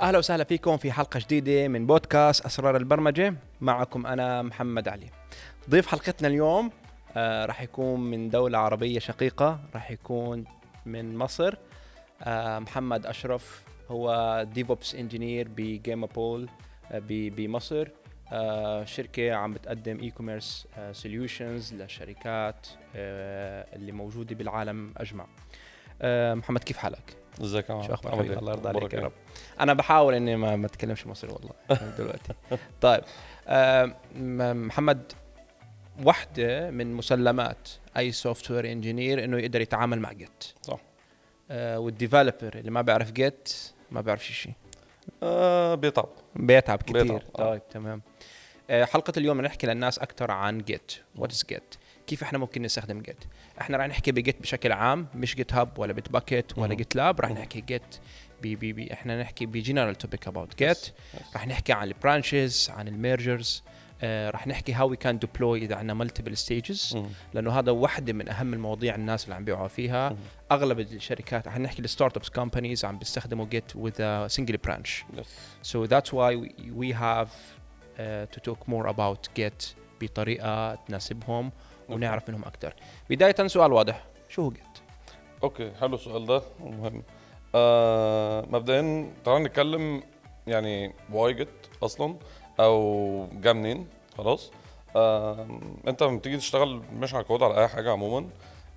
اهلا وسهلا فيكم في حلقه جديده من بودكاست اسرار البرمجه معكم انا محمد علي ضيف حلقتنا اليوم آه راح يكون من دوله عربيه شقيقه راح يكون من مصر آه محمد اشرف هو ديفوبس انجينير بجيمابول آه بمصر آه شركه عم بتقدم اي كوميرس سوليوشنز للشركات آه اللي موجوده بالعالم اجمع آه محمد كيف حالك ازيك يا شو اخبارك عامل إيه؟ الله يرضى عليك أخبارك يا إيه؟ رب انا بحاول اني ما ما اتكلمش مصري والله دلوقتي طيب آه، م- محمد واحدة من مسلمات اي سوفت وير انجينير انه يقدر يتعامل مع جيت صح آه والديفلوبر اللي ما بيعرف جيت ما بيعرف شيء آه بيتعب بيتعب كثير بيتعب، آه. طيب تمام آه، حلقة اليوم رح نحكي للناس أكثر عن جيت وات از جيت كيف احنا ممكن نستخدم جيت احنا رح نحكي بجيت بشكل عام مش جيت هاب ولا بيت باكيت ولا مم. جيت لاب رح مم. نحكي جيت بي بي بي احنا نحكي بجنرال توبيك اباوت جيت Yes. رح نحكي عن البرانشز عن الميرجرز آه رح نحكي هاو وي كان ديبلوي اذا عندنا مالتيبل ستيجز مم. لانه هذا واحدة من اهم المواضيع الناس اللي عم بيوعوا فيها مم. اغلب الشركات رح نحكي الستارت ابس كومبانيز عم بيستخدموا جيت with a single branch Yes. So that's why we, we have uh, to talk more about Git بطريقة تناسبهم ونعرف منهم أكثر. بداية سؤال واضح، شو هو Git؟ اوكي حلو السؤال ده مهم آه مبدئيا تعالى نتكلم يعني واي جيت اصلا او جا منين خلاص آه انت لما تيجي تشتغل مش على كود على اي حاجه عموما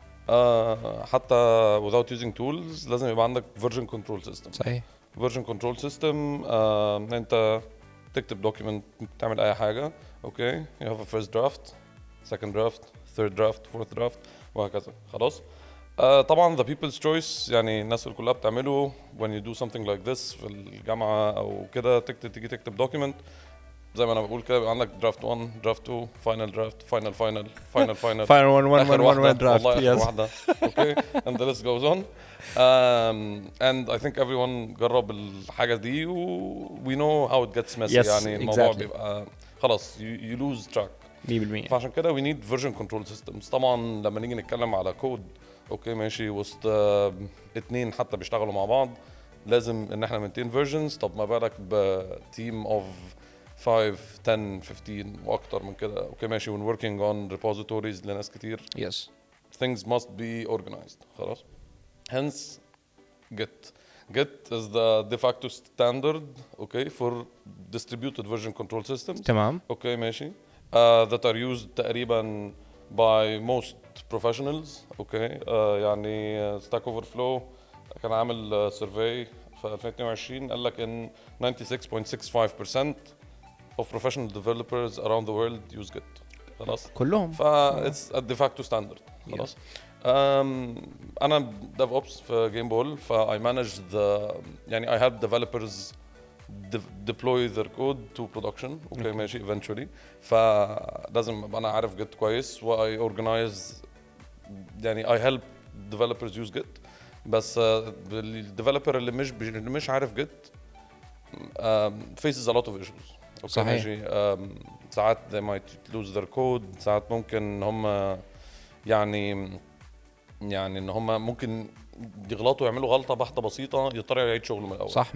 آه حتى without using tools لازم يبقى عندك version control system صحيح. version control system آه انت تكتب document تعمل اي حاجه اوكي you have a first draft second draft third draft fourth draft وهكذا خلاص آه طبعا the people's choice يعني الناس اللي كلها بتعمله when you do something like this في الجامعه او كده تكتب تيجي تكتب document زي ما انا بقول كده يبقى عندك draft 1 draft 2 final draft final final final final Final one one اخر one one واحده one draft. والله اخر Yes. واحده اوكي and the list goes on um, and I think everyone جرب الحاجه دي و we know how it gets messy Yes, يعني الموضوع exactly. بيبقى خلاص you, you lose track 100% فعشان كده we need version control systems طبعا لما نيجي نتكلم على كود اوكي ماشي وسط آه، اتنين حتى بيشتغلوا مع بعض لازم ان احنا maintain versions طب ما بالك بتيم اوف 5 10 15 واكتر من كده اوكي ماشي when working on repositories لناس كتير Yes. things must be organized خلاص hence git git is the de facto standard okay for distributed version control systems تمام. اوكي ماشي uh, that are used تقريبا by most professionals اوكي uh, يعني uh, Stack Overflow كان عامل uh, survey في 2022 قال لك ان 96.65% of professional developers around the world use Git خلاص كلهم. ف it's a de facto standard خلاص um, انا dev ops في جيم بول ف I manage the يعني I help developers de- deploy their code to production اوكي okay, ماشي eventually فلازم ابقى انا عارف جيت كويس و I organize يعني I help developers use Git بس الديفلوبر اللي مش بي- اللي مش عارف جيت faces a lot of issues اوكي صحيح. ماشي um, ساعات they might lose their code ساعات ممكن ان هم يعني يعني ان هم ممكن يغلطوا يعملوا غلطه بحته بسيطه يضطر يعيد شغله من الاول صح 100%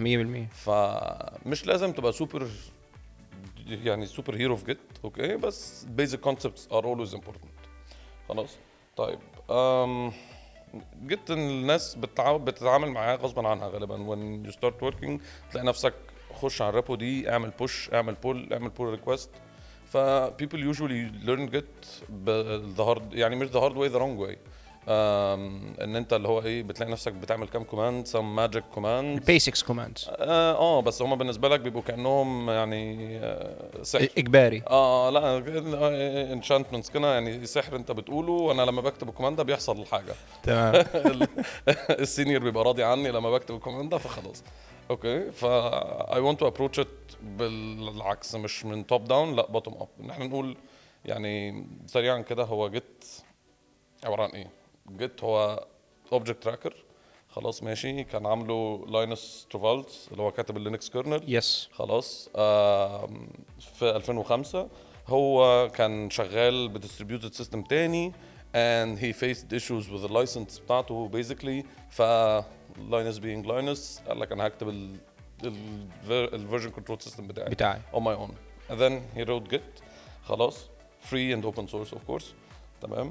فمش لازم تبقى سوبر يعني سوبر هيرو في جيت اوكي بس بيزك كونسبتس ار اولويز امبورتنت خلاص طيب um, جيت الناس بتتعامل بتتعامل معاه غصبا عنها غالبا when you start working تلاقي نفسك خش على الريبو دي اعمل بوش اعمل بول اعمل بول ريكوست ف people usually learn git the hard يعني مش the hard way the wrong way um, ان انت اللي هو ايه بتلاقي نفسك بتعمل كام كوماند some magic commands بيسكس كوماندز اه آه، بس هم بالنسبه لك بيبقوا كانهم يعني آه، سحر اجباري اه لا انشانتمنتس كده يعني سحر انت بتقوله وانا لما بكتب الكوماند ده بيحصل الحاجه تمام السينيور بيبقى راضي عني لما بكتب الكوماند ده فخلاص اوكي ف I want to approach it بالعكس مش من توب داون لا بوتوم اب ان احنا نقول يعني سريعا كده هو جيت عباره عن ايه؟ جيت هو اوبجكت تراكر خلاص ماشي كان عامله لاينس تروفالدز اللي هو كاتب اللينكس كيرنل يس خلاص آم، في 2005 هو كان شغال بديستريبيوتد سيستم تاني and he faced issues with the license بتاعته basically ف Linus being Linus قال لك انا هكتب ال الفيرجن كنترول سيستم بتاعي بتاعي on my own and then he wrote git خلاص free and open source of course تمام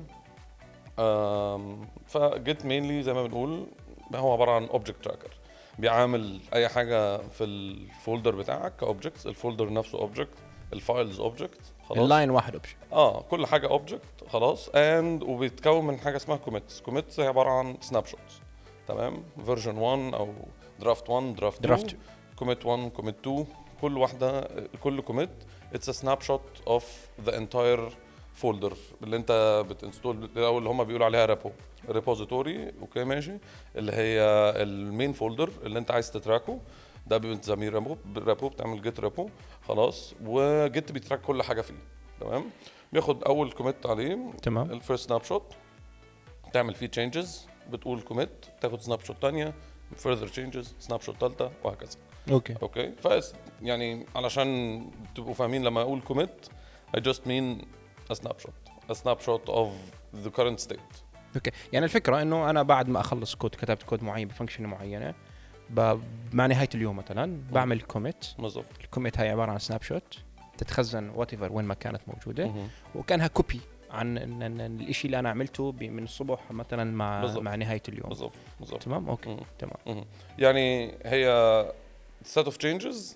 um, فجيت mainly زي ما بنقول هو عباره عن object tracker بيعامل اي حاجه في الفولدر بتاعك كاوبجكت الفولدر نفسه object الفايلز object خلاص اللاين واحد اوبشن اه كل حاجه اوبجكت خلاص اند وبيتكون من حاجه اسمها كوميتس كوميتس هي عباره عن سناب شوتس تمام فيرجن 1 او درافت 1 درافت 2 درافت كوميت 1 كوميت 2 كل واحده كل كوميت اتس ا سناب شوت اوف ذا انتاير فولدر اللي انت بتنستول او اللي هم بيقولوا عليها ريبو ريبوزيتوري اوكي ماشي اللي هي المين فولدر اللي انت عايز تتراكه ده بنسميه ريبو ريبو بتعمل جيت ريبو خلاص وجيت بيتراك كل حاجه فيه تمام بياخد اول كوميت عليه تمام الفيرست سناب شوت تعمل فيه تشينجز بتقول كوميت تاخد سناب شوت ثانيه further changes سناب شوت ثالثه وهكذا اوكي اوكي ف يعني علشان تبقوا فاهمين لما اقول كوميت I just mean a snapshot a snapshot of the current state اوكي يعني الفكره انه انا بعد ما اخلص كود كتبت كود معين بفانكشن معينه ب... مع نهايه اليوم مثلا بعمل كوميت بالظبط الكوميت هاي عباره عن سناب شوت تتخزن وات ايفر وين ما كانت موجوده مهم. وكانها كوبي عن إن- إن الشيء اللي انا عملته ب- من الصبح مثلا مع بالضبط. مع نهايه اليوم بالظبط بالظبط تمام اوكي مهم. تمام مهم. يعني هي set of changes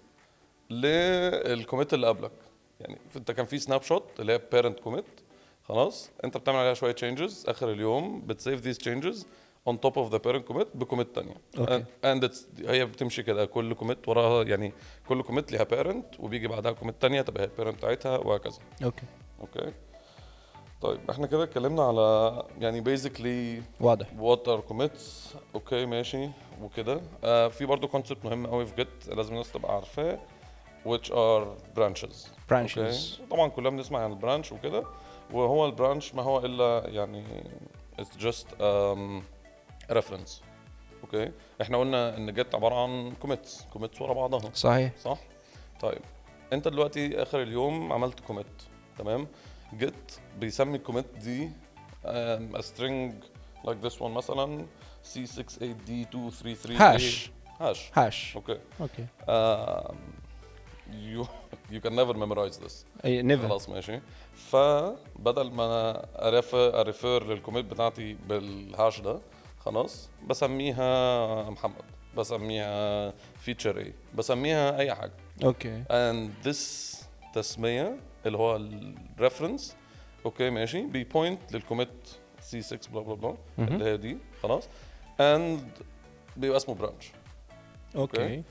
للكوميت اللي قبلك يعني انت كان في سناب شوت اللي هي بيرنت كوميت خلاص انت بتعمل عليها شويه changes اخر اليوم بتسيف these changes on top of the parent commit بكوميت تانية أوكي. and it's هي بتمشي كده كل كوميت وراها يعني كل كوميت ليها parent وبيجي بعدها كوميت تانية تبقى هي البيرنت بتاعتها وهكذا اوكي اوكي طيب احنا كده اتكلمنا على يعني basically واضح وات ار كوميتس اوكي ماشي وكده آه في برضه كونسبت مهم قوي في جيت لازم الناس تبقى عارفاه which are branches Branches. أوكي؟ طبعا كلنا بنسمع عن البرانش وكده وهو البرانش ما هو الا يعني it's just um, reference اوكي احنا قلنا ان جيت عباره عن كوميتس كوميتس ورا بعضها صحيح صح طيب انت دلوقتي اخر اليوم عملت كوميت تمام جيت بيسمي الكوميت دي um, a string like this one مثلا C68D233 هاش هاش هاش اوكي اوكي um, you you can never memorize this اي نيفر خلاص ماشي فبدل ما انا اريفر اريفير للكوميت بتاعتي بالهاش ده خلاص بسميها محمد بسميها فيتشر ايه بسميها اي حاجه اوكي and this تسميه اللي هو الريفرنس اوكي ماشي بيبوينت للكوميت سي 6 بلا بلا بلا مهم. اللي هي دي خلاص and بيبقى اسمه برانش اوكي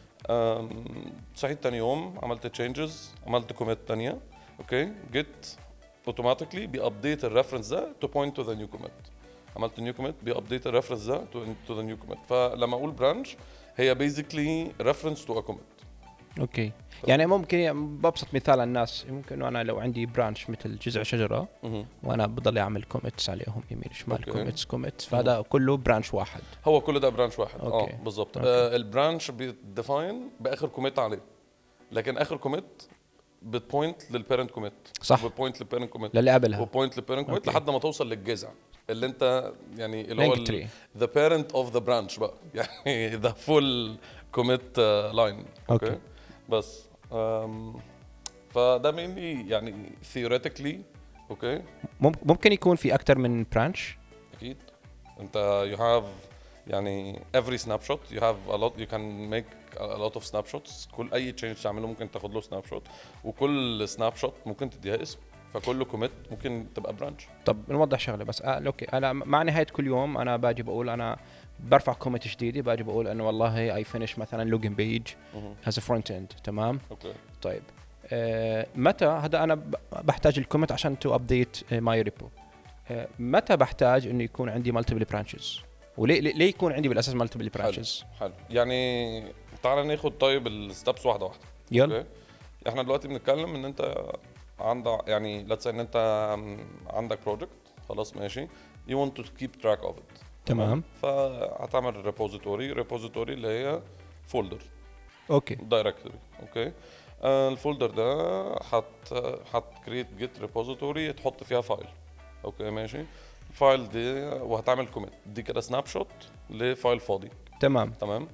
صحيت تاني يوم عملت تشينجز عملت كوميت تانية اوكي جيت اوتوماتيكلي بيابديت الريفرنس ده تو بوينت تو ذا نيو كوميت عملت نيو كوميت بيابديت الريفرنس ده تو ذا نيو كوميت فلما اقول برانش هي بيزيكلي ريفرنس تو ا كوميت اوكي يعني ممكن ببسط مثال على الناس ممكن انه انا لو عندي برانش مثل جذع شجره وانا بضل اعمل كوميتس عليهم يمين شمال أوكي. كوميتس كوميتس فهذا كله برانش واحد هو كل ده برانش واحد أوكي. اه بالظبط أوكي. آه البرانش بيديفاين باخر كوميت عليه لكن اخر كوميت بتبوينت للبيرنت كوميت صح. بتبوينت للبيرنت كوميت للي قبلها وبوينت للبيرنت كوميت أوكي. لحد ما توصل للجذع اللي انت يعني اللي هو Link tree. ذا بيرنت اوف ذا برانش بقى يعني ذا فول كوميت لاين أوكي. بس um, فده mainly يعني theoretically اوكي مم- ممكن يكون في اكثر من برانش اكيد انت you have يعني every snapshot you have a lot you can make a lot of snapshots كل اي change تعمله ممكن تاخد له snapshot وكل snapshot ممكن تديها اسم فكل commit ممكن تبقى branch طب نوضح شغله بس آه اوكي انا مع نهايه كل يوم انا باجي بقول انا برفع كوميت جديده باجي بقول انه والله اي فينش مثلا لوجن بيج مهم. از فرونت اند تمام اوكي طيب آه متى هذا انا ب- بحتاج الكوميت عشان تو ابديت ماي ريبو متى بحتاج انه يكون عندي مالتيبل برانشز وليه ليه ليه يكون عندي بالاساس مالتيبل برانشز حلو يعني تعالى ناخد طيب الستبس واحده واحده يلا اوكي احنا دلوقتي بنتكلم ان انت عندك يعني let's say ان انت عندك بروجكت خلاص ماشي you want to keep track of it تمام فهتعمل ريبوزيتوري ريبوزيتوري اللي هي فولدر اوكي دايركتوري اوكي آه، الفولدر ده هت هتكريت جيت ريبوزيتوري تحط فيها فايل اوكي ماشي الفايل دي وهتعمل كوميت دي كده سناب شوت لفايل فاضي تمام تمام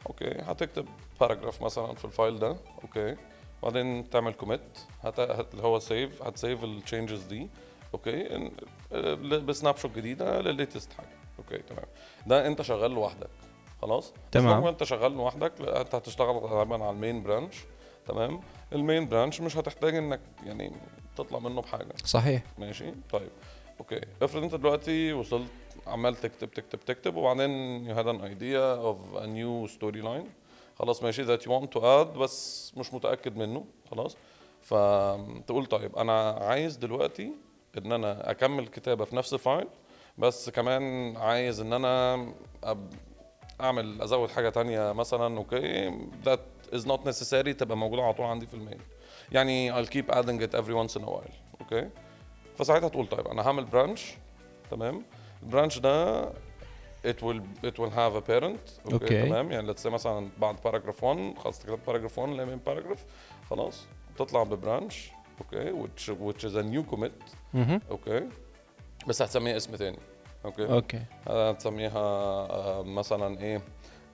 اوكي هتكتب باراجراف مثلا في الفايل ده اوكي بعدين تعمل كوميت هت... هت... اللي هو سيف هتسيف التشينجز دي اوكي إن- آه، بسناب شوت جديده للليتست حاجه اوكي تمام ده انت شغال لوحدك خلاص تمام. بس لو انت شغال لوحدك لا، انت هتشتغل غالبا على المين برانش تمام المين برانش مش هتحتاج انك يعني تطلع منه بحاجه صحيح ماشي طيب اوكي افرض انت دلوقتي وصلت عمال تكتب تكتب تكتب وبعدين you had an idea of a new storyline خلاص ماشي that you want to add بس مش متأكد منه خلاص فتقول طيب انا عايز دلوقتي ان انا اكمل كتابة في نفس الفايل بس كمان عايز ان انا أب- اعمل ازود حاجة تانية مثلا اوكي that is not necessary تبقى موجودة على طول عندي في المين يعني I'll keep adding it every once in a while اوكي فساعتها تقول طيب انا هعمل برانش تمام البرانش ده it will it will have a parent اوكي أوكي. تمام يعني let's say مثلا بعد باراجراف 1 خلاص كتبت باراجراف 1 اللي من باراجراف خلاص تطلع ببرانش اوكي which which is a new commit مهم. اوكي بس هتسميها اسم تاني اوكي اوكي هتسميها آه، مثلا ايه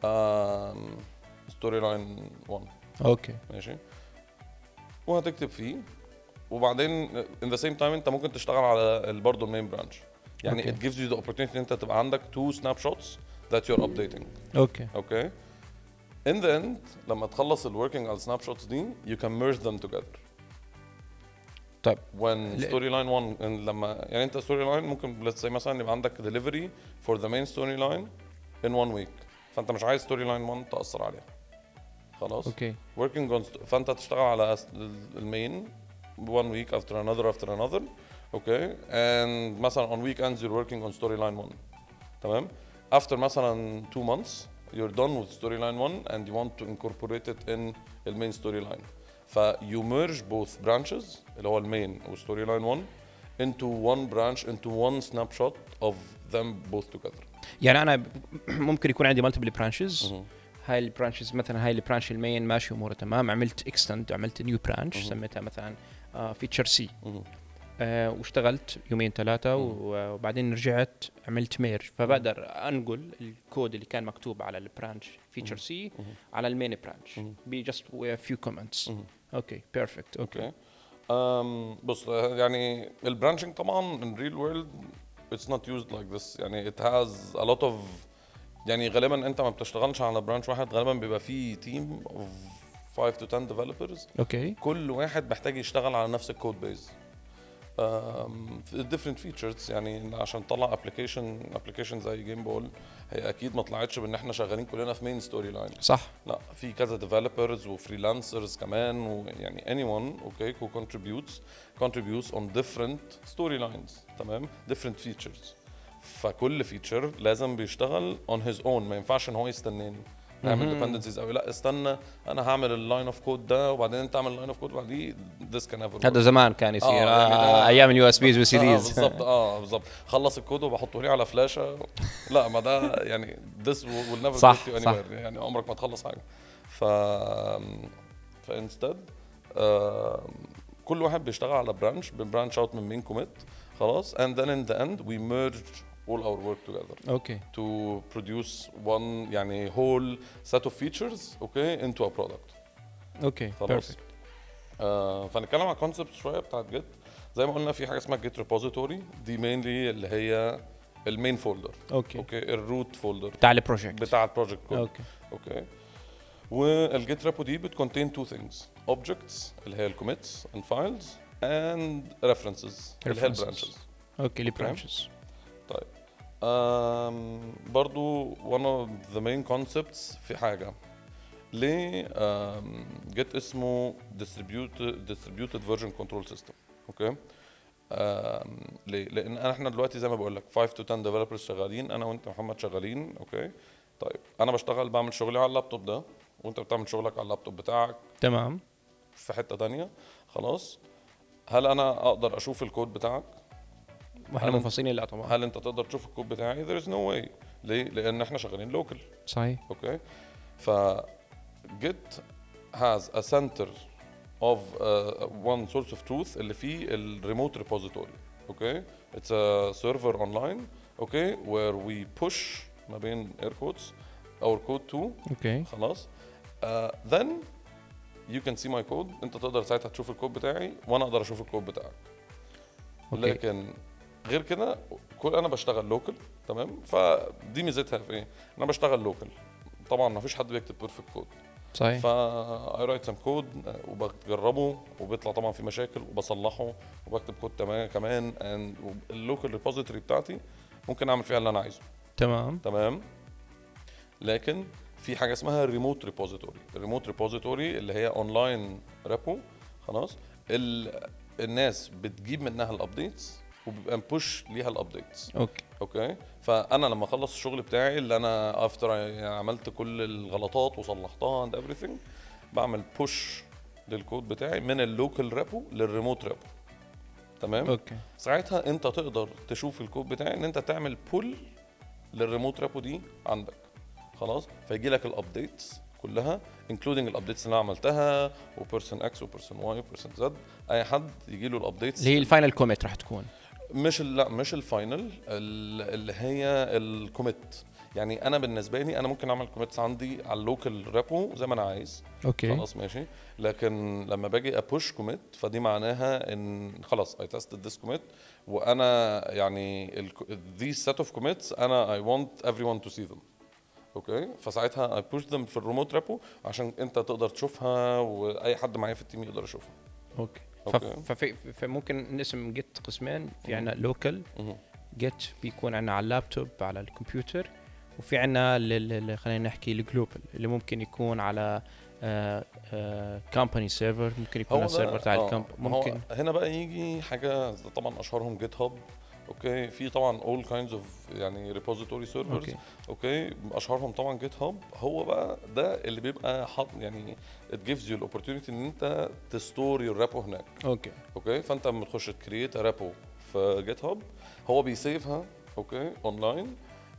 ستوري لاين 1 اوكي ماشي وهتكتب فيه وبعدين in the same time انت ممكن تشتغل على برضه المين برانش يعني أوكي. it gives you the opportunity ان انت تبقى عندك two snapshots that you're updating اوكي اوكي in the end لما تخلص ال working على السناب شوتس دي you can merge them together طيب when ل- storyline 1 إن لما يعني انت storyline ممكن let's say مثلا يبقى عندك delivery for the main storyline in one week فانت مش عايز storyline 1 تأثر عليها خلاص اوكي working on st- فانت تشتغل على س- ال- المين one week after another after another okay and مثلا on weekends you're working on storyline one تمام after مثلا two months you're done with storyline one and you want to incorporate it in the main storyline ف you merge both branches اللي هو المين و storyline one into one branch into one snapshot of them both together يعني انا ب- ممكن يكون عندي مالتيبل برانشز مهم. هاي البرانشز مثلا هاي البرانش المين ماشي اموره تمام عملت اكستند عملت نيو برانش مهم. سميتها مثلا فيتشر سي مهم. آه واشتغلت يومين ثلاثة مهم. وبعدين رجعت عملت ميرج فبقدر انقل الكود اللي كان مكتوب على البرانش فيتشر مهم. سي مهم. على المين برانش مهم. بي جاست فيو كومنتس مهم. اوكي بيرفكت اوكي اوكي أم بص آه، يعني البرانشنج طبعا in real world it's not used like this يعني it has a lot of يعني غالبا انت ما بتشتغلش على برانش واحد غالبا بيبقى فيه تيم of 5 to 10 developers اوكي كل واحد محتاج يشتغل على نفس الكود بيز different features يعني عشان تطلع ابلكيشن ابلكيشن زي جيم بول هي اكيد ما طلعتش بان احنا شغالين كلنا في مين ستوري لاين صح لا في كذا ديفلوبرز وفريلانسرز كمان ويعني anyone اوكي who contributes contributes on different storylines تمام different features فكل فيتشر لازم بيشتغل on his own ما ينفعش ان هو يستناني نعمل مهم. dependencies او لا استنى انا هعمل اللاين اوف كود ده وبعدين انت تعمل اللاين اوف كود بعديه this can never هذا work. زمان كان يصير آه، يعني آه ده- ايام اليو اس بيز والسي اه ديز بالظبط اه بالظبط خلص الكود وبحطه لي على فلاشه لا ما ده يعني this will never صح، get you صح. anywhere يعني عمرك ما تخلص حاجه ف فانستد كل واحد بيشتغل على برانش بنبرانش اوت من مين كوميت خلاص and then in the end we merge all our work together اوكي to produce one يعني whole set of features okay into a product اوكي خلاص perfect. آه فنتكلم على كونسبت شويه بتاعت جيت زي ما قلنا في حاجه اسمها جيت ريبوزيتوري دي مينلي اللي هي المين فولدر اوكي اوكي الروت فولدر بتاع البروجكت بتاع البروجكت كله اوكي اوكي والجيت ريبو دي بتكونتين تو ثينجز اوبجكتس اللي هي الكوميتس اند فايلز اند ريفرنسز اللي هي References. البرانشز اوكي لي اوكي. برانشز طيب um, برضو one of the main concepts في حاجة ليه um, جيت اسمه distributed distributed version control system اوكي um, ليه؟ لان احنا دلوقتي زي ما بقول لك 5 to 10 developers شغالين انا وانت محمد شغالين اوكي طيب انا بشتغل بعمل شغلي على اللابتوب ده وانت بتعمل شغلك على اللابتوب بتاعك تمام في حتة تانية خلاص هل انا اقدر اشوف الكود بتاعك واحنا هل- منفصلين لا طبعا هل انت تقدر تشوف الكود بتاعي there is no way ليه لان احنا شغالين لوكال صحيح اوكي ف git has a center of uh, one source of truth اللي فيه الريموت ريبوزيتوري اوكي it's a server online اوكي where we push ما بين air quotes اور كود 2 اوكي خلاص ذن يو كان سي ماي كود انت تقدر ساعتها تشوف الكود بتاعي وانا اقدر اشوف الكود بتاعك اوكي لكن غير كده كل انا بشتغل لوكال تمام فدي ميزتها في ايه انا بشتغل لوكال طبعا ما فيش حد بيكتب بيرفكت كود صحيح فا اي رايت سم كود وبجربه وبيطلع طبعا في مشاكل وبصلحه وبكتب كود تمام كمان and اللوكال ريبوزيتوري بتاعتي ممكن اعمل فيها اللي انا عايزه تمام تمام لكن في حاجه اسمها ريموت ريبوزيتوري الريموت ريبوزيتوري اللي هي اونلاين ريبو خلاص ال... الناس بتجيب منها الابديتس وبيبقى بوش ليها الابديتس اوكي اوكي فانا لما اخلص الشغل بتاعي اللي انا افتر يعني عملت كل الغلطات وصلحتها اند everything بعمل بوش للكود بتاعي من اللوكال ريبو للريموت ريبو تمام اوكي ساعتها انت تقدر تشوف الكود بتاعي ان انت تعمل بول للريموت ريبو دي عندك خلاص فيجي لك الابديتس كلها انكلودنج الابديتس اللي انا عملتها وبيرسون اكس وبيرسون واي وبيرسون زد اي حد يجي له الابديتس اللي هي الفاينل كوميت راح تكون مش ال- لا مش الفاينل ال- اللي هي الكوميت يعني انا بالنسبه لي انا ممكن اعمل كوميتس عندي على اللوكال ريبو زي ما انا عايز اوكي خلاص ماشي لكن لما باجي ابوش كوميت فدي معناها ان خلاص اي تيستد ذس كوميت وانا يعني these set of commits انا I want everyone to see them اوكي فساعتها I push them في الريموت ريبو عشان انت تقدر تشوفها واي حد معايا في التيم يقدر يشوفها اوكي أوكي. فف- ففي فممكن نقسم جيت قسمين في عنا لوكال مهم. جيت بيكون عنا على اللابتوب على الكمبيوتر وفي عنا لل- خلينا نحكي الجلوبال اللي ممكن يكون على كومباني سيرفر ممكن يكون هو على السيرفر تاع آه، الكمب ما هو ممكن هنا بقى يجي حاجه طبعا اشهرهم جيت هاب اوكي في طبعا all kinds of يعني repository servers اوكي اوكي اشهرهم طبعا جيت هاب هو بقى ده اللي بيبقى حط يعني it gives you الاوبورتيونيتي ان انت تستور يور ريبو هناك اوكي اوكي فانت لما تخش تكريت ريبو في جيت هاب هو بيسيفها اوكي اونلاين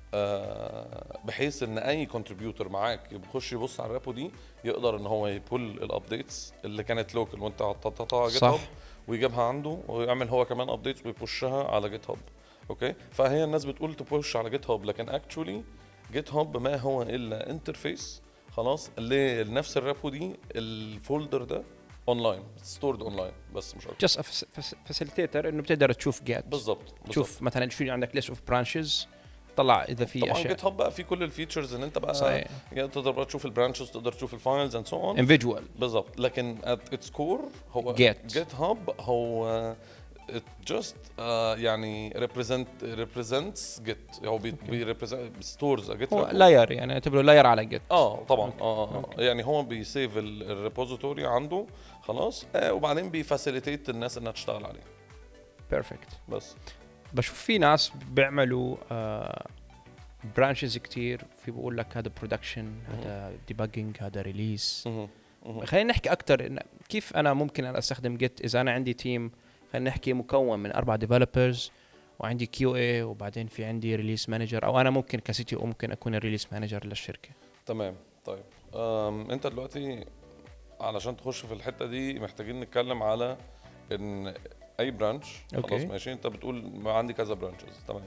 آه بحيث ان اي كونتريبيوتور معاك يخش يبص على الريبو دي يقدر ان هو يبول الابديتس اللي كانت لوكال وانت حطيتها على جيت صح. هاب ويجيبها عنده ويعمل هو كمان ابديتس ويبوشها على جيت هاب اوكي فهي الناس بتقول تبوش على جيت هاب لكن اكشولي جيت هاب ما هو الا انترفيس خلاص لنفس الريبو دي الفولدر ده اونلاين ستورد اونلاين بس مش اكتر جست فاسيليتيتر انه بتقدر تشوف جيت بالظبط بالظبط. تشوف مثلا شو عندك ليست اوف برانشز طلع اذا في طبعا اشياء جيت هاب بقى فيه كل الفيتشرز ان انت بقى صحيح يعني تقدر بقى تشوف البرانشز تقدر تشوف الفايلز اند سو اون individual بالظبط لكن ات اتس كور هو Git. جيت هاب هو it just uh, يعني represent represents git هو بي بي represent stores a git هو repo. لاير يعني اعتبره لاير على جيت اه طبعا أوكي. اه آه. أوكي. يعني هو بيسيف الريبوزيتوري عنده خلاص آه وبعدين بيفاسيليتيت الناس انها تشتغل عليه بيرفكت بس بشوف في ناس بيعملوا برانشز كتير في بقول لك هذا برودكشن هذا ديباجنج هذا ريليس مهم. مهم. خلينا نحكي اكثر إن كيف انا ممكن أنا استخدم جيت اذا انا عندي تيم خلينا نحكي مكون من اربع ديفلوبرز وعندي كيو اي وبعدين في عندي ريليس مانجر او انا ممكن كسي تي او ممكن اكون الريليس مانجر للشركه تمام طيب أم انت دلوقتي علشان تخش في الحته دي محتاجين نتكلم على ان اي برانش خلاص أوكي. ماشي انت بتقول ما عندي كذا برانشز تمام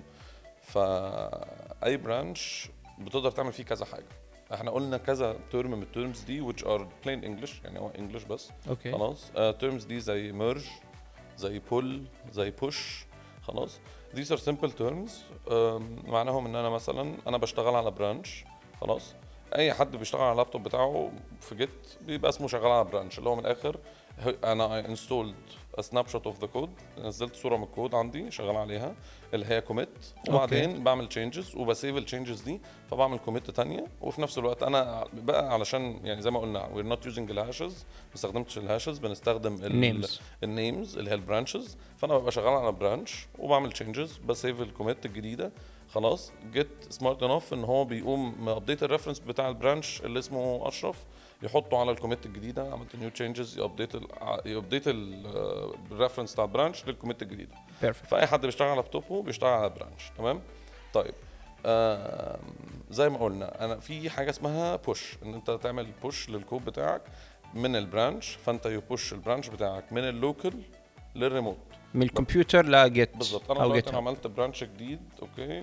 فاي برانش بتقدر تعمل فيه كذا حاجه احنا قلنا كذا ترم من الترمز دي which are plain English يعني هو انجلش بس اوكي خلاص ترمز دي زي merge زي pull زي push خلاص these are simple terms um, معناهم ان انا مثلا انا بشتغل على برانش خلاص اي حد بيشتغل على اللابتوب بتاعه في جيت بيبقى اسمه شغال على برانش اللي هو من الاخر ه- انا انستولد سناب شوت اوف ذا كود نزلت صوره من الكود عندي شغال عليها اللي هي كوميت وبعدين بعمل تشينجز وبسيف التشينجز دي فبعمل كوميت تانية وفي نفس الوقت انا بقى علشان يعني زي ما قلنا وير نوت يوزنج الهاشز ما استخدمتش الهاشز بنستخدم ال- Names. النيمز اللي هي البرانشز فانا ببقى شغال على برانش وبعمل تشينجز بسيف الكوميت الجديده خلاص جيت سمارت انف ان هو بيقوم مابديت الريفرنس بتاع البرانش اللي اسمه اشرف يحطه على الكوميت الجديده عملت نيو تشينجز يابديت يابديت الريفرنس بتاع البرانش للكوميت الجديده بيرفكت فاي حد بيشتغل على لابتوبه بيشتغل على برانش تمام طيب آم، زي ما قلنا انا في حاجه اسمها بوش ان انت تعمل بوش للكود بتاعك من البرانش فانت يبوش البرانش بتاعك من اللوكل للريموت من الكمبيوتر لجيت بالظبط انا او دلوقتي جيت انا عملت برانش جديد اوكي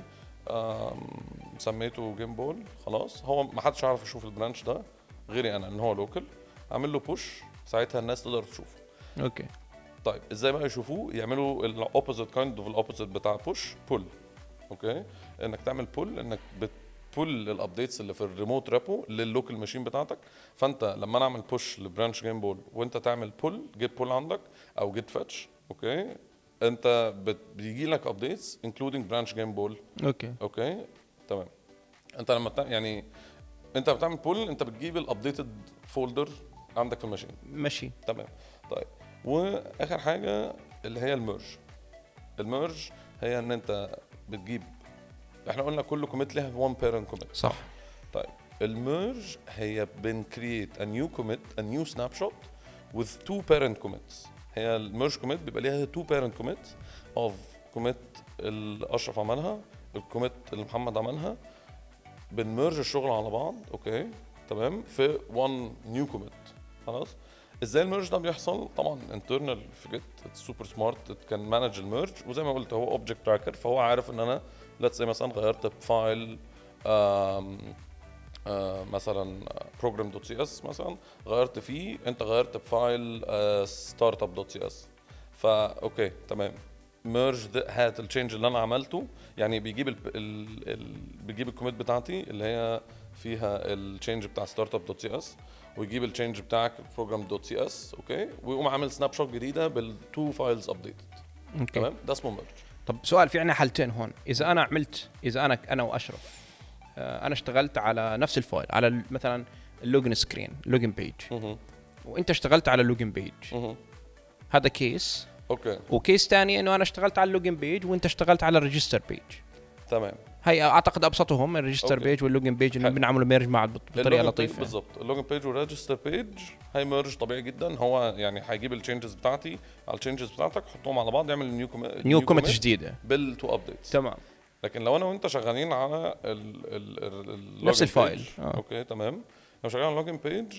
آم، سميته جيم بول خلاص هو ما حدش يعرف يشوف البرانش ده غيري انا ان هو لوكال اعمل له بوش ساعتها الناس تقدر تشوفه اوكي طيب ازاي بقى يشوفوه يعملوا الاوبوزيت كايند اوف الاوبوزيت بتاع بوش بول اوكي انك تعمل بول انك بتبول الابديتس اللي في الريموت ريبو لللوكال ماشين بتاعتك فانت لما انا اعمل بوش لبرانش جيم بول وانت تعمل بول جيت بول عندك او جيت فاتش اوكي انت بت- بيجي لك ابديتس انكلودينج برانش جيم بول اوكي اوكي تمام انت لما بتعمل يعني انت بتعمل بول انت بتجيب الابديتد فولدر عندك في الماشين ماشي تمام طيب واخر حاجه اللي هي الميرج الميرج هي ان انت بتجيب احنا قلنا كل كوميت لها وان بيرنت كوميت صح طيب الميرج هي بنكريت ا نيو كوميت ا نيو سناب شوت with two parent commits هي الميرج كوميت بيبقى ليها two parent commits of كوميت اللي اشرف عملها الكوميت اللي محمد عملها بنمرج الشغل على بعض اوكي تمام في one new commit خلاص ازاي الميرج ده بيحصل طبعا انترنال في جيت سوبر سمارت كان مانج الميرج وزي ما قلت هو اوبجكت تراكر فهو عارف ان انا ليتس سي مثلا غيرت فايل آه مثلا بروجرام دوت سي اس مثلا غيرت فيه انت غيرت بفايل ستارت اب دوت سي اس فا اوكي تمام ميرج هات التشينج اللي انا عملته يعني بيجيب ال ال ال بيجيب الكوميت بتاعتي اللي هي فيها التشينج بتاع ستارت اب دوت سي اس ويجيب التشينج بتاعك بروجرام دوت سي اس اوكي ويقوم عامل سناب شوت جديده بالتو فايلز ابديتد اوكي تمام ده اسمه ميرج طب سؤال في عنا حالتين هون اذا انا عملت اذا انا انا واشرف آه، انا اشتغلت على نفس الفايل على ال- مثلا اللوجن سكرين لوجن بيج وانت اشتغلت على اللوجن بيج هذا كيس اوكي وكيس ثاني انه انا اشتغلت على اللوجن بيج وانت اشتغلت على الريجستر بيج تمام هي اعتقد ابسطهم الريجستر أوكي. بيج واللوجن بيج انه حلو. بنعملوا ميرج مع بطريقه اللوجن بيج لطيفه بالظبط اللوجن بيج والريجستر بيج هيمرج طبيعي جدا هو يعني هيجيب التشينجز بتاعتي على التشينجز بتاعتك يحطهم على بعض يعمل نيو كوميت نيو كوميت جديده بالتو ابديتس تمام لكن لو انا وانت شغالين على ال ال ال ال نفس login الفايل. page، آه. اوكي تمام لو شغال على لوجن بيج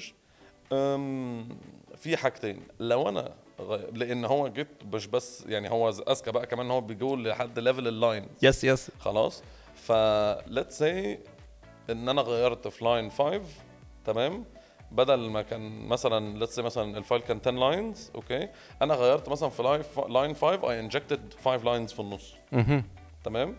في حاجتين لو انا غ- لان هو جيت مش بس يعني هو اذكى بقى كمان إن هو بيجول لحد ليفل اللاين يس يس خلاص ف let's say ان انا غيرت في لاين 5 تمام بدل ما كان مثلا let's say مثلا الفايل كان 10 لاينز اوكي انا غيرت مثلا في لاين 5 اي انجكتد 5 لاينز في النص اها تمام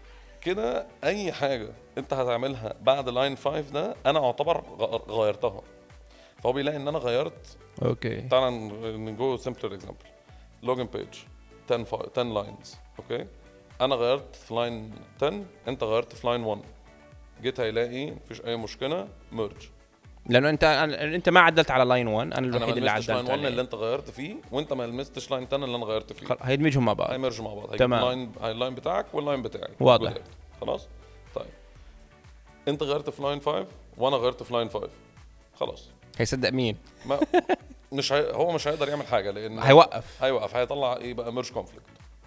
كده اي حاجه انت هتعملها بعد لاين 5 ده انا اعتبر غ- غيرتها فهو بيلاقي ان انا غيرت اوكي تعالى نجو سمبلر اكزامبل لوجن بيج 10 فا- 10 لاينز اوكي انا غيرت في لاين 10 انت غيرت في لاين 1 جيت هيلاقي مفيش اي مشكله ميرج لانه انت أنا- انت ما عدلت على لاين 1 انا انا ما الوحيد اللي لمستش لاين عدلت 1 اللي عليه انت غيرت فيه وانت ما لمستش لاين 10 اللي انا غيرت فيه خل- هيدمجهم مع بعض هيمرجوا مع بعض هيجيب تمام. اللاين اللاين بتاعك واللاين بتاعي واضح. جداد. خلاص طيب انت غيرت في لاين 5 وانا غيرت في لاين 5 خلاص هيصدق مين ما مش هي... هو مش هيقدر يعمل حاجه لان هيوقف هيوقف هيطلع ايه بقى ميرج كونفليكت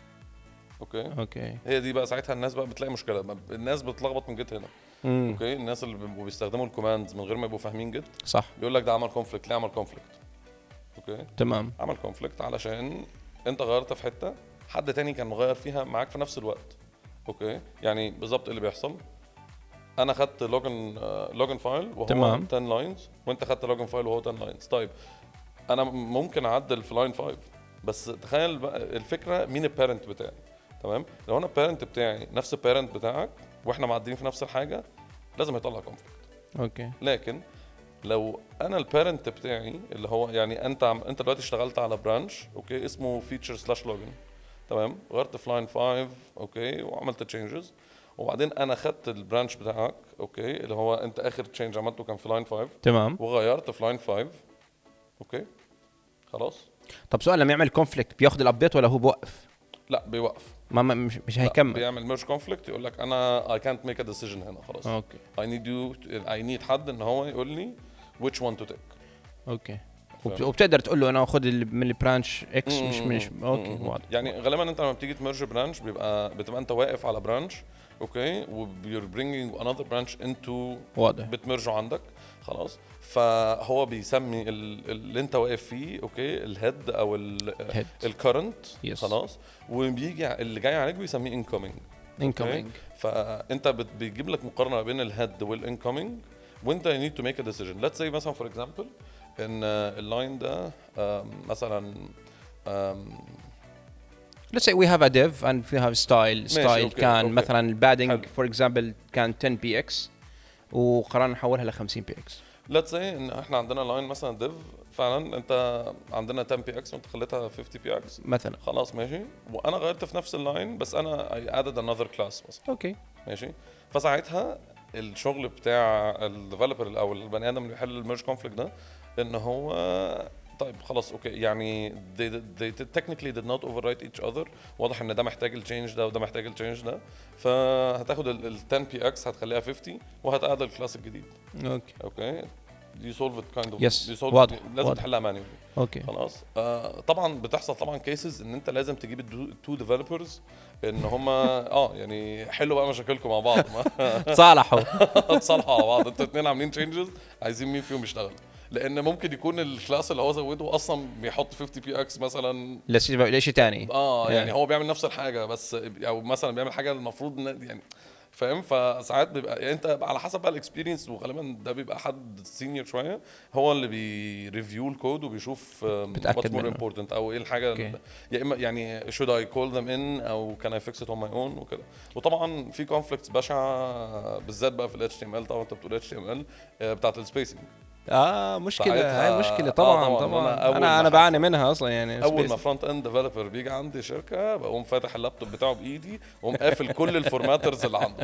اوكي اوكي هي دي بقى ساعتها الناس بقى بتلاقي مشكله ما- الناس بتتلخبط من جيت هنا امم اوكي الناس اللي بيبقوا بيستخدموا الكوماندز من غير ما يبقوا فاهمين جيت صح بيقول لك ده عمل كونفليكت ليه عمل كونفليكت اوكي تمام عمل كونفليكت علشان انت غيرت في حته حد تاني كان مغير فيها معاك في نفس الوقت اوكي يعني بالظبط اللي بيحصل انا خدت لوجن لوجن فايل وهو تمام. 10 لاينز وانت خدت لوجن فايل وهو 10 لاينز طيب انا م- ممكن اعدل في لاين 5 بس تخيل بقى الفكره مين البيرنت بتاعي تمام لو انا البيرنت بتاعي نفس البيرنت بتاعك واحنا معدلين في نفس الحاجه لازم يطلع كونفليكت اوكي لكن لو انا البيرنت بتاعي اللي هو يعني انت عم انت دلوقتي اشتغلت على برانش اوكي اسمه فيتشر سلاش لوجن تمام غيرت في لاين 5 اوكي وعملت تشينجز وبعدين انا خدت البرانش بتاعك اوكي اللي هو انت اخر تشينج عملته كان في لاين 5 تمام وغيرت في لاين 5 اوكي خلاص طب سؤال لما يعمل كونفليكت بياخذ الابديت ولا هو بوقف لا بيوقف ما ما- مش مش لا، هيكمل بيعمل ميرج كونفليكت يقول لك انا I can't make a decision هنا خلاص اوكي I need you I need حد ان هو يقول لي which one to take اوكي فاهم. وب- وبتقدر تقول له انا خذ ال- من البرانش اكس مش من مم. اوكي مم. واضح يعني غالبا انت لما بتيجي تمرج برانش بيبقى بتبقى انت واقف على برانش اوكي ويور برينجينج انذر برانش انتو واضح بتمرجه عندك خلاص فهو بيسمي ال- اللي انت واقف فيه اوكي الهيد او Head. الكرنت Yes. خلاص وبيجي ع- اللي جاي عليك بيسميه انكومينج انكمينج فانت بت- بيجيب لك مقارنه ما بين الهيد والانكمينج وانت you need to make a decision let's say مثلا for example ان اللاين ده um, مثلا um, let's say we have a div and we have style style أوكي، كان أوكي. مثلا البادنج حلو. فور اكزامبل كان 10 بي اكس وقررنا نحولها ل 50 بي اكس let's say ان احنا عندنا لاين مثلا div فعلا انت عندنا 10 بي اكس وانت خليتها 50 بي اكس مثلا خلاص ماشي وانا غيرت في نفس اللاين بس انا I added another class مثلا اوكي ماشي فساعتها الشغل بتاع الديفلوبر او البني ادم اللي بيحل الميرج كونفليكت ده ان هو طيب خلاص اوكي يعني they, they technically did not overwrite each other واضح ان ده محتاج التشينج ده وده محتاج التشينج ده فهتاخد ال 10 بي اكس هتخليها 50 وهتقعد الكلاس الجديد اوكي اوكي دي سولف ات كايند اوف Yes. واضح، لازم واضح. تحلها مانيوالي اوكي خلاص آه طبعا بتحصل طبعا كيسز ان انت لازم تجيب التو ديفلوبرز ان هم اه يعني حلوا بقى مشاكلكم مع بعض ما صالحوا تصالحوا على بعض انتوا اتنين عاملين تشينجز عايزين مين فيهم يشتغل لان ممكن يكون الكلاس اللي هو زوده اصلا بيحط 50 بي اكس مثلا لشيء لشيء ثاني اه يعني يعني. هو بيعمل نفس الحاجه بس او مثلا بيعمل حاجه المفروض إن- يعني فاهم فساعات بيبقى يعني انت على حسب بقى الاكسبيرينس وغالبا ده بيبقى حد سينيور شويه هو اللي بيريفيو الكود وبيشوف بتأكد مور منه. امبورتنت او ايه الحاجه أوكي. اللي- يا اما يعني should I call them in او can I fix it on my own وكده وطبعا في كونفليكتس بشعه بالذات بقى في ال HTML طبعا انت بتقول HTML آه، بتاعت السبيسنج اه مشكله ساعتها- هاي مشكله آه، طبعا طبعاً. طبعا أنا أول انا ما انا حس- بعاني منها اصلا يعني اول ما space. فرونت اند ديفلوبر بيجي عندي شركه بقوم فاتح اللابتوب بتاعه بايدي واقوم قافل كل الفورماترز اللي عنده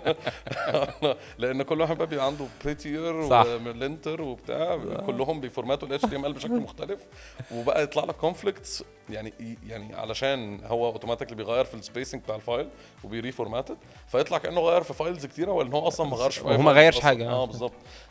لان كل واحد بقى بيبقى عنده بريتير صح. ولينتر وبتاع كلهم بيفورماتوا الاتش تي ام ال بشكل مختلف وبقى يطلع لك كونفليكتس يعني يعني علشان هو اوتوماتيكلي بيغير في السبيسنج بتاع الفايل وبيريفورماتد فيطلع كانه غير في فايلز كتيره وان هو اصلا ما غيرش في أي وهو ما فايل غيرش أصلاً. حاجة. اه بالظبط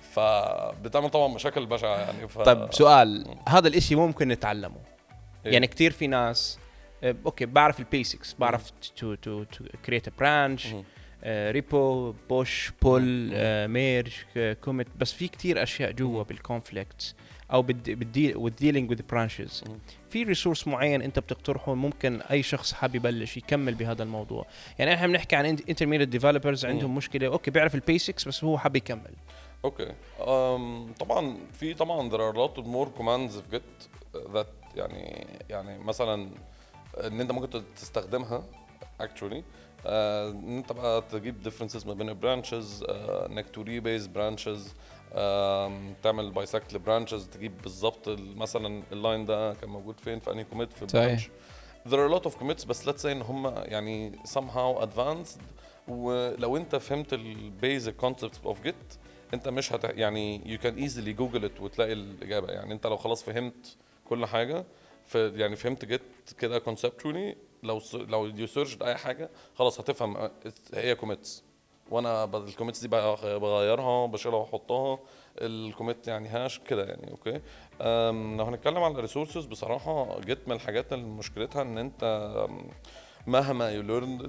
فبتعمل طبعا مشاكل بشعه يعني ف... طيب سؤال هذا الاشي ممكن نتعلمه إيه؟ يعني كثير في ناس آه، اوكي بعرف البيسكس بعرف تو تو تو كريت ا برانش مم. ريبو بوش بول ميرج كوميت بس في كتير اشياء جوا بالكونفليكت او بالديل والديلينج وذ برانشز مم. في ريسورس معين انت بتقترحه ممكن اي شخص حاب يبلش يكمل بهذا الموضوع يعني احنا بنحكي عن انترميديت ديفلوبرز عندهم مشكله اوكي بيعرف البيسكس بس هو حاب يكمل اوكي um, طبعا في طبعا there are a lot of more commands في Git that يعني يعني مثلا ان انت ممكن تستخدمها actually uh, ان انت بقى تجيب differences ما بين البرانشز uh, انك to rebase branches um, تعمل bisect لبرانشز تجيب بالظبط ال- مثلا اللاين ده كان موجود فين في انهي كوميت في صحيح. branch there are a lot of commits بس let's say ان هم يعني somehow advanced ولو انت فهمت البيزك كونسبت اوف جيت انت مش هت يعني you can easily google it وتلاقي الاجابه يعني انت لو خلاص فهمت كل حاجه في يعني فهمت جيت كده conceptually لو س- لو يو سيرش اي حاجه خلاص هتفهم اه، هي كوميتس وانا الكوميتس دي بغ- بغيرها بشيلها واحطها الكوميت يعني هاش كده يعني اوكي أم، لو هنتكلم على الريسورسز بصراحه جيت من الحاجات اللي مشكلتها ان انت أم، مهما يو ليرند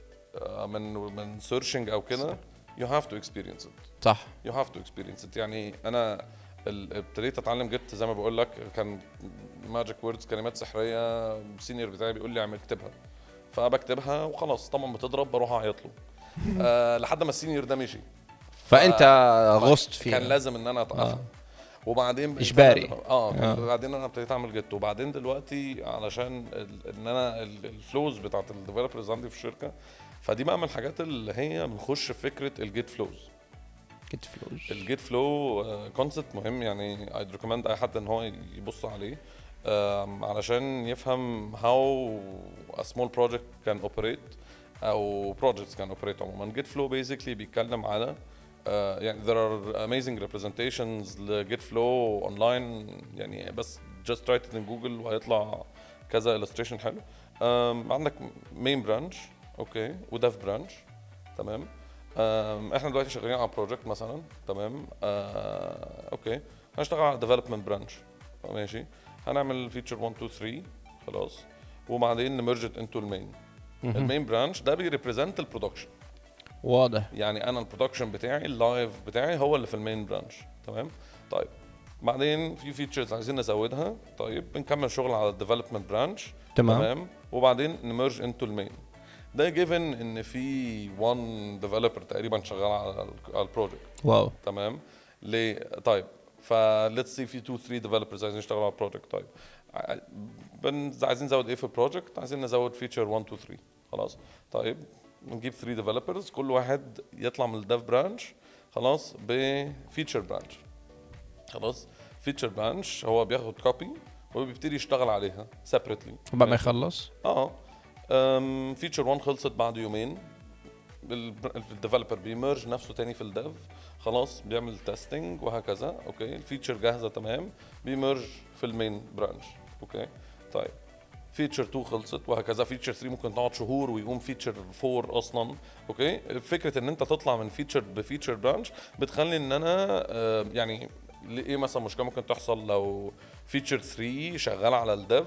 من من سيرشنج او كده يو هاف تو اكسبيرينس ات صح يو هاف تو اكسبيرينس ات يعني انا ال- ابتديت اتعلم جيت زي ما بقول لك كان ماجيك ووردز كلمات سحريه السينيور بتاعي بيقول لي اعمل اكتبها فبكتبها وخلاص طبعا بتضرب بروح اعيط له أه لحد ما السينيور ده مشي فانت غصت فيها كان لازم ان انا اتعافى آه. وبعدين بقيت إجباري. أنا- اه, آه. بعدين انا ابتديت اعمل جيت وبعدين دلوقتي علشان ال- ان انا ال- الفلوز بتاعت الديفلوبرز عندي في الشركه فدي بقى من الحاجات اللي هي بنخش في فكره الجيت فلوز كنت فلوس الجيت فلو كونسبت مهم يعني ايد ريكومند اي حد ان هو يبص عليه آم، علشان يفهم هاو a small project can operate او projects can operate عموما جيت فلو basically بيتكلم على آه، يعني there are amazing representations لجيت فلو اونلاين يعني بس just try it in جوجل وهيطلع كذا illustration حلو آم، عندك main branch اوكي وديف برانش تمام آم، احنا دلوقتي شغالين على بروجكت مثلا تمام آه، اوكي هنشتغل على ديفلوبمنت برانش ماشي هنعمل فيتشر 1 2 3 خلاص وبعدين نمرجت انتو المين المين برانش ده بيريبريزنت البرودكشن واضح يعني انا البرودكشن بتاعي اللايف بتاعي هو اللي في المين برانش تمام طيب بعدين في فيتشرز عايزين نزودها طيب بنكمل شغل على الديفلوبمنت برانش تمام. تمام وبعدين نمرج انتو المين ده جيفن ان في وان ديفلوبر تقريبا شغال على ال- على البروجكت واو تمام ليه طيب فليتس سي في 2 3 ديفلوبرز عايزين يشتغلوا على البروجكت طيب ع- بن عايزين نزود ايه في البروجكت عايزين نزود فيتشر 1 2 3 خلاص طيب نجيب 3 ديفلوبرز كل واحد يطلع من الديف برانش خلاص بفيتشر برانش خلاص فيتشر برانش هو بياخد كوبي وبيبتدي يشتغل عليها سيبريتلي وبعد ما يخلص اه فيتشر 1 خلصت بعد يومين الديفلوبر بيمرج نفسه تاني في الديف خلاص بيعمل تيستنج وهكذا اوكي الفيتشر جاهزه تمام بيمرج في المين برانش اوكي طيب فيتشر 2 خلصت وهكذا فيتشر 3 ممكن تقعد شهور ويقوم فيتشر 4 اصلا اوكي فكره ان انت تطلع من فيتشر بفيتشر برانش بتخلي ان انا آه، يعني ايه مثلا مشكله ممكن تحصل لو فيتشر 3 شغال على الديف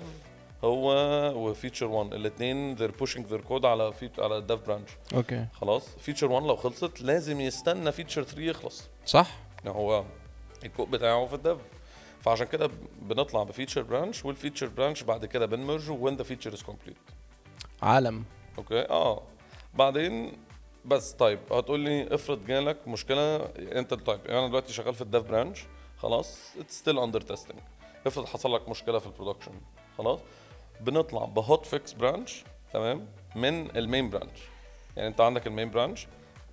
هو وفيتشر 1 الاثنين they're pushing their code على فيت على الديف برانش اوكي خلاص فيتشر 1 لو خلصت لازم يستنى فيتشر 3 يخلص صح يعني هو الكود بتاعه في الديف فعشان كده بنطلع بفيتشر برانش والفيتشر برانش بعد كده بنمرجه when the feature is complete عالم اوكي اه بعدين بس طيب هتقول لي افرض جالك مشكله انت طيب انا دلوقتي شغال في الديف برانش خلاص اتس ستيل اندر تيستنج افرض حصل لك مشكله في البرودكشن خلاص بنطلع بهوت فيكس برانش تمام من المين برانش يعني انت عندك المين برانش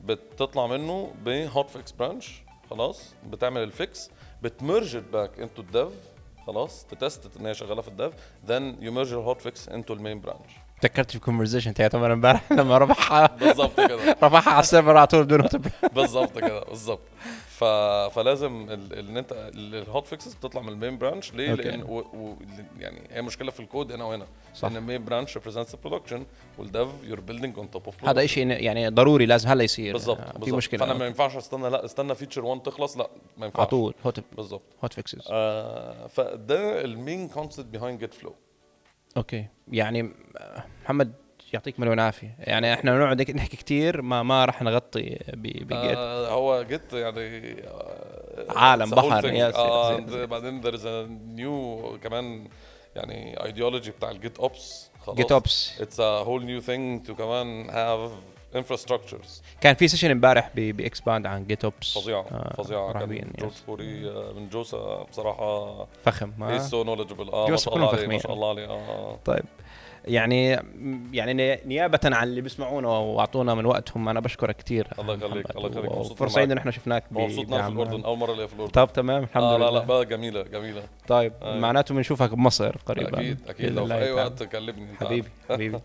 بتطلع منه بهوت فيكس برانش خلاص بتعمل الفيكس بتمرج باك انتو الديف خلاص تتست ان هي شغاله في الديف then you merge الهوت فيكس انتو المين برانش تذكرت في كونفرزيشن تاعي طبعا امبارح لما رفعها بالظبط كده رفعها على السيرفر على طول بدون ما تبرع. بالظبط كده بالظبط ف... فلازم ال... ان انت الهوت فيكسز بتطلع من المين برانش ليه؟ أوكي. لان و... و... يعني هي مشكله في الكود هنا وهنا صح. ان المين برانش ريبريزنتس البرودكشن والديف يور بيلدينج اون توب اوف هذا شيء يعني ضروري لازم هلا يصير بالظبط آه، في بالظبط. مشكله فانا ما ينفعش استنى لا استنى فيتشر 1 تخلص لا ما ينفعش على طول هوت بالظبط هوت فيكسز آه فده المين كونسبت بيهايند جيت فلو اوكي يعني آه، محمد يعطيك مليون عافيه يعني احنا نقعد نحكي كثير ما ما راح نغطي ب- بجيت آه هو جيت يعني آه عالم، it's a whole بحر، thing. yes, آه yes, yes. and بعدين there is a new كمان يعني ايديولوجي بتاع الجيت اوبس خلاص جيت اوبس It's a whole new thing to كمان have infrastructures كان في سيشن امبارح ب- باكسباند عن جيت اوبس فظيعة فظيعة رهيبين كان جورج يس. فوري آه، من جوسا بصراحة فخم he's ما so knowledgeable اه ما جوسا شاء الله كلهم عليه ما فخمين. شاء الله عليه اه طيب يعني يعني ني- نيابة عن اللي بيسمعونا واعطونا من وقتهم انا بشكرك كثير الله يخليك، الله يخليك. مبسوط فرصة معك. سعيدة ان احنا شفناك ب- مبسوط إن أنا في بعمان. الاردن اول مرة الاقي في الاردن طب تمام الحمد آه لله لا لا بقى جميلة جميلة طيب أيوة. معناته بنشوفك بمصر قريبا اكيد اكيد بإذن لو في الله اي تعالى. وقت كلمني أنت حبيبي حبيبي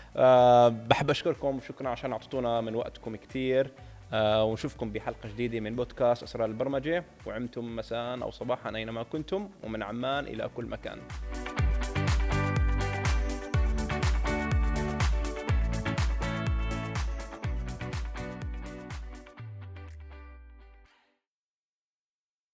أه بحب اشكركم شكرا عشان اعطيتونا من وقتكم كثير أه ونشوفكم بحلقه جديده من بودكاست اسرار البرمجه وعمتم مساء او صباحا اينما كنتم ومن عمان الى كل مكان